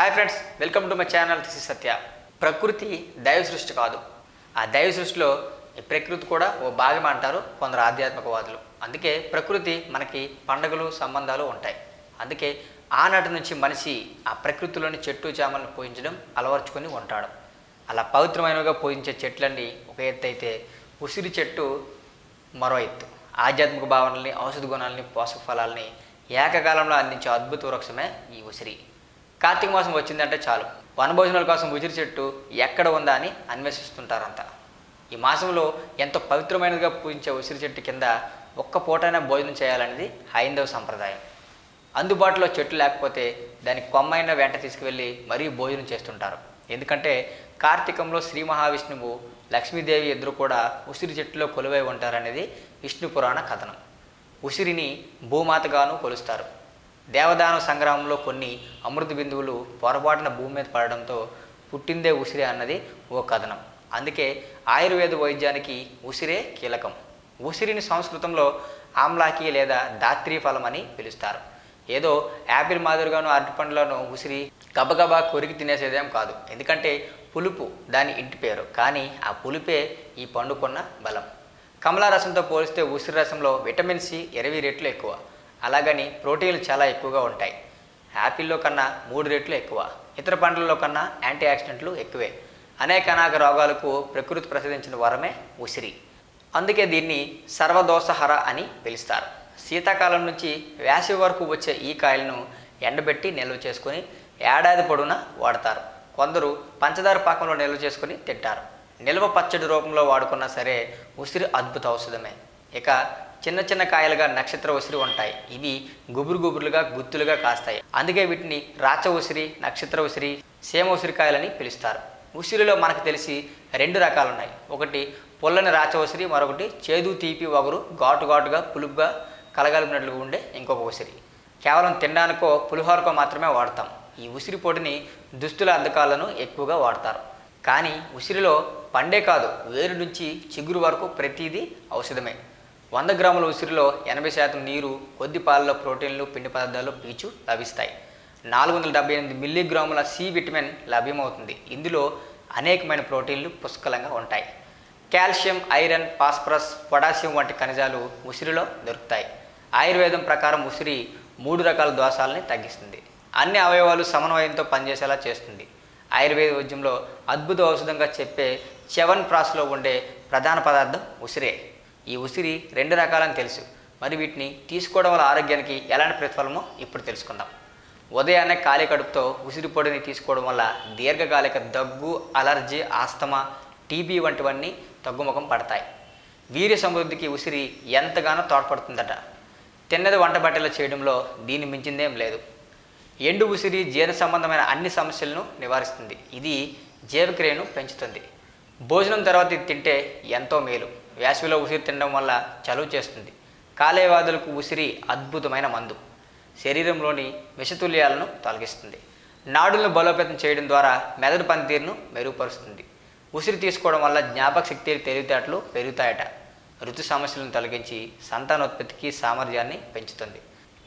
hi friends welcome to my channel this is Satya ప్రకృతి దైవ సృష్టి కాదు ఆ దైవ సృష్టిలో ఈ ప్రకృతి కూడా ఓ భాగం అంటారు కొందరు ఆధ్యాత్మికవాదులు అందుకే ప్రకృతి మనకి పండగలు సంబంధాలు ఉంటాయి అందుకే ఆనాటి నుంచి మనిషి ఆ ప్రకృతిలోని చెట్టు చేమలను పూజించడం అలవర్చుకొని ఉంటాడు అలా పవిత్రమైనవిగా పూజించే చెట్లన్నీ ఒక ఎత్తు అయితే ఉసిరి చెట్టు మరో ఎత్తు ఆధ్యాత్మిక భావనల్ని ఔషధ గుణాలని పోషక ఫలాల్ని ఏకకాలంలో అందించే అద్భుత వృక్షమే ఈ ఉసిరి కార్తీక మాసం వచ్చిందంటే చాలు వనభోజనాల కోసం ఉసిరి చెట్టు ఎక్కడ ఉందా అని అన్వేషిస్తుంటారంతా ఈ మాసంలో ఎంతో పవిత్రమైనదిగా పూజించే ఉసిరి చెట్టు కింద ఒక్క పూటైనా భోజనం చేయాలనేది హైందవ సంప్రదాయం అందుబాటులో చెట్టు లేకపోతే దానికి కొమ్మైన వెంట తీసుకువెళ్ళి మరీ భోజనం చేస్తుంటారు ఎందుకంటే కార్తీకంలో శ్రీ మహావిష్ణువు లక్ష్మీదేవి ఇద్దరు కూడా ఉసిరి చెట్టులో కొలువై ఉంటారనేది విష్ణు పురాణ కథనం ఉసిరిని భూమాతగాను కొలుస్తారు దేవదాన సంగ్రామంలో కొన్ని అమృత బిందువులు పొరపాటున భూమి మీద పడడంతో పుట్టిందే ఉసిరి అన్నది ఓ కథనం అందుకే ఆయుర్వేద వైద్యానికి ఉసిరే కీలకం ఉసిరిని సంస్కృతంలో ఆమ్లాకి లేదా దాత్రి ఫలం అని పిలుస్తారు ఏదో యాపిల్ మాదిరిగాను అరటిపండ్లను ఉసిరి గబగబా కొరికి తినేసేదేం కాదు ఎందుకంటే పులుపు దాని ఇంటి పేరు కానీ ఆ పులుపే ఈ పండుకున్న బలం కమలా రసంతో పోలిస్తే ఉసిరి రసంలో విటమిన్ సి ఇరవై రెట్లు ఎక్కువ అలాగని ప్రోటీన్లు చాలా ఎక్కువగా ఉంటాయి యాపిల్లో కన్నా మూడు రెట్లు ఎక్కువ ఇతర పండ్లలో కన్నా యాంటీ ఆక్సిడెంట్లు ఎక్కువే అనేక అనాక రోగాలకు ప్రకృతి ప్రసాదించిన వరమే ఉసిరి అందుకే దీన్ని సర్వదోషహర అని పిలుస్తారు శీతాకాలం నుంచి వేసవి వరకు వచ్చే ఈ కాయలను ఎండబెట్టి నిల్వ చేసుకొని ఏడాది పొడవునా వాడతారు కొందరు పంచదార పాకంలో నిల్వ చేసుకొని తింటారు నిల్వ పచ్చడి రూపంలో వాడుకున్నా సరే ఉసిరి అద్భుత ఔషధమే ఇక చిన్న చిన్న కాయలుగా నక్షత్ర ఉసిరి ఉంటాయి ఇవి గుబురు గుబురులుగా గుత్తులుగా కాస్తాయి అందుకే వీటిని రాచ ఉసిరి నక్షత్ర ఉసిరి సేమ ఉసిరికాయలని పిలుస్తారు ఉసిరిలో మనకు తెలిసి రెండు రకాలు ఉన్నాయి ఒకటి పుల్లని రాచ ఉసిరి మరొకటి చేదు తీపి వగరు ఘాటు ఘాటుగా పులుపుగా కలగలిపినట్లుగా ఉండే ఇంకొక ఉసిరి కేవలం తినడానికో పులిహోరకో మాత్రమే వాడతాం ఈ ఉసిరి పొడిని దుస్తుల అద్దకాలను ఎక్కువగా వాడతారు కానీ ఉసిరిలో పండే కాదు వేరు నుంచి చిగురు వరకు ప్రతిదీ ఔషధమే వంద గ్రాముల ఉసిరిలో ఎనభై శాతం నీరు కొద్ది పాలలో ప్రోటీన్లు పిండి పదార్థాలు పీచు లభిస్తాయి నాలుగు వందల డెబ్బై ఎనిమిది మిల్లీగ్రాముల సి విటమిన్ లభ్యమవుతుంది ఇందులో అనేకమైన ప్రోటీన్లు పుష్కలంగా ఉంటాయి కాల్షియం ఐరన్ ఫాస్ఫరస్ పొటాషియం వంటి ఖనిజాలు ఉసిరిలో దొరుకుతాయి ఆయుర్వేదం ప్రకారం ఉసిరి మూడు రకాల దోషాలని తగ్గిస్తుంది అన్ని అవయవాలు సమన్వయంతో పనిచేసేలా చేస్తుంది ఆయుర్వేద వైద్యంలో అద్భుత ఔషధంగా చెప్పే చెవన్ ప్రాస్లో ఉండే ప్రధాన పదార్థం ఉసిరే ఈ ఉసిరి రెండు రకాలని తెలుసు మరి వీటిని తీసుకోవడం వల్ల ఆరోగ్యానికి ఎలాంటి ప్రతిఫలమో ఇప్పుడు తెలుసుకుందాం ఉదయాన్నే ఖాళీ కడుపుతో ఉసిరి పొడిని తీసుకోవడం వల్ల దీర్ఘకాలిక దగ్గు అలర్జీ ఆస్తమా టీబీ వంటివన్నీ తగ్గుముఖం పడతాయి వీర్య సమృద్ధికి ఉసిరి ఎంతగానో తోడ్పడుతుందట తిన్నది వంట బట్టలు చేయడంలో దీన్ని మించిందేం లేదు ఎండు ఉసిరి జీర్ణ సంబంధమైన అన్ని సమస్యలను నివారిస్తుంది ఇది జీవక్రియను పెంచుతుంది భోజనం తర్వాత ఇది తింటే ఎంతో మేలు వేసవిలో ఉసిరి తినడం వల్ల చలువ చేస్తుంది కాలేయవాదులకు ఉసిరి అద్భుతమైన మందు శరీరంలోని విషతుల్యాలను తొలగిస్తుంది నాడులను బలోపేతం చేయడం ద్వారా మెదడు పనితీరును మెరుగుపరుస్తుంది ఉసిరి తీసుకోవడం వల్ల జ్ఞాపక శక్తి తెలివితేటలు పెరుగుతాయట ఋతు సమస్యలను తొలగించి సంతానోత్పత్తికి సామర్థ్యాన్ని పెంచుతుంది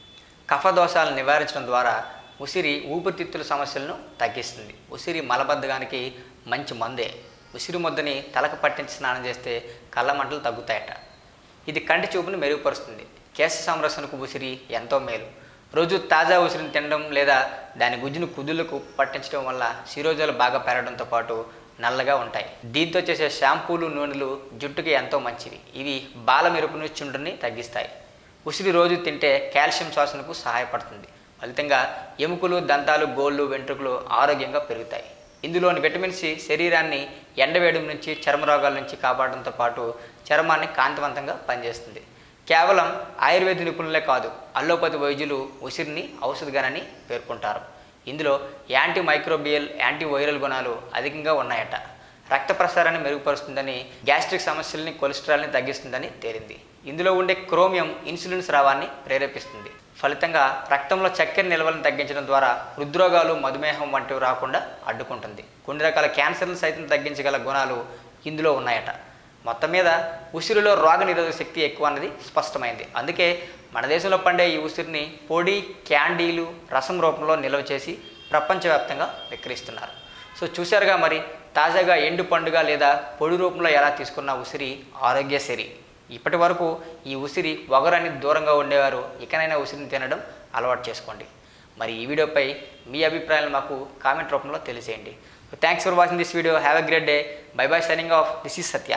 కఫ దోషాలను నివారించడం ద్వారా ఉసిరి ఊపిరితిత్తుల సమస్యలను తగ్గిస్తుంది ఉసిరి మలబద్ధకానికి మంచి మందే ఉసిరి ముద్దని తలకు పట్టించి స్నానం చేస్తే కళ్ళ మంటలు తగ్గుతాయట ఇది కంటి చూపును మెరుగుపరుస్తుంది కేశ సంరక్షణకు ఉసిరి ఎంతో మేలు రోజు తాజా ఉసిరిని తినడం లేదా దాని గుజ్జును కుదులకు పట్టించడం వల్ల శిరోజాలు బాగా పెరగడంతో పాటు నల్లగా ఉంటాయి దీంతో చేసే షాంపూలు నూనెలు జుట్టుకి ఎంతో మంచివి ఇవి బాల మెరుపును చుండ్రుని తగ్గిస్తాయి ఉసిరి రోజు తింటే కాల్షియం శ్వాసనకు సహాయపడుతుంది ఫలితంగా ఎముకలు దంతాలు గోళ్ళు వెంట్రుకలు ఆరోగ్యంగా పెరుగుతాయి ఇందులోని విటమిన్ సి శరీరాన్ని ఎండవేయడం నుంచి చర్మ రోగాల నుంచి కాపాడడంతో పాటు చర్మాన్ని కాంతివంతంగా పనిచేస్తుంది కేవలం ఆయుర్వేద నిపుణులే కాదు అల్లోపతి వైద్యులు ఉసిరిని ఔషధగానని పేర్కొంటారు ఇందులో యాంటీ మైక్రోబియల్ యాంటీ వైరల్ గుణాలు అధికంగా ఉన్నాయట రక్త ప్రసారాన్ని మెరుగుపరుస్తుందని గ్యాస్ట్రిక్ సమస్యల్ని కొలెస్ట్రాల్ని తగ్గిస్తుందని తేలింది ఇందులో ఉండే క్రోమియం ఇన్సులిన్ స్రావాన్ని ప్రేరేపిస్తుంది ఫలితంగా రక్తంలో చక్కెర నిల్వలను తగ్గించడం ద్వారా హృద్రోగాలు మధుమేహం వంటివి రాకుండా అడ్డుకుంటుంది కొన్ని రకాల క్యాన్సర్లు సైతం తగ్గించగల గుణాలు ఇందులో ఉన్నాయట మొత్తం మీద ఉసిరిలో రోగ నిరోధక శక్తి ఎక్కువ అన్నది స్పష్టమైంది అందుకే మన దేశంలో పండే ఈ ఉసిరిని పొడి క్యాండీలు రసం రూపంలో నిల్వ చేసి ప్రపంచవ్యాప్తంగా విక్రయిస్తున్నారు సో చూశారుగా మరి తాజాగా ఎండు పండుగ లేదా పొడి రూపంలో ఎలా తీసుకున్న ఉసిరి ఆరోగ్యసిరి ఇప్పటి వరకు ఈ ఉసిరి వగరాన్ని దూరంగా ఉండేవారు ఇకనైనా ఉసిరిని తినడం అలవాటు చేసుకోండి మరి ఈ వీడియోపై మీ అభిప్రాయాలు మాకు కామెంట్ రూపంలో తెలియజేయండి thanks for watching this video have a great day bye bye signing off this is Satya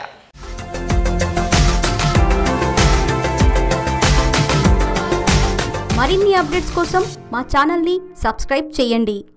మరిన్ని అప్డేట్స్ కోసం మా ఛానల్ని సబ్స్క్రైబ్ చేయండి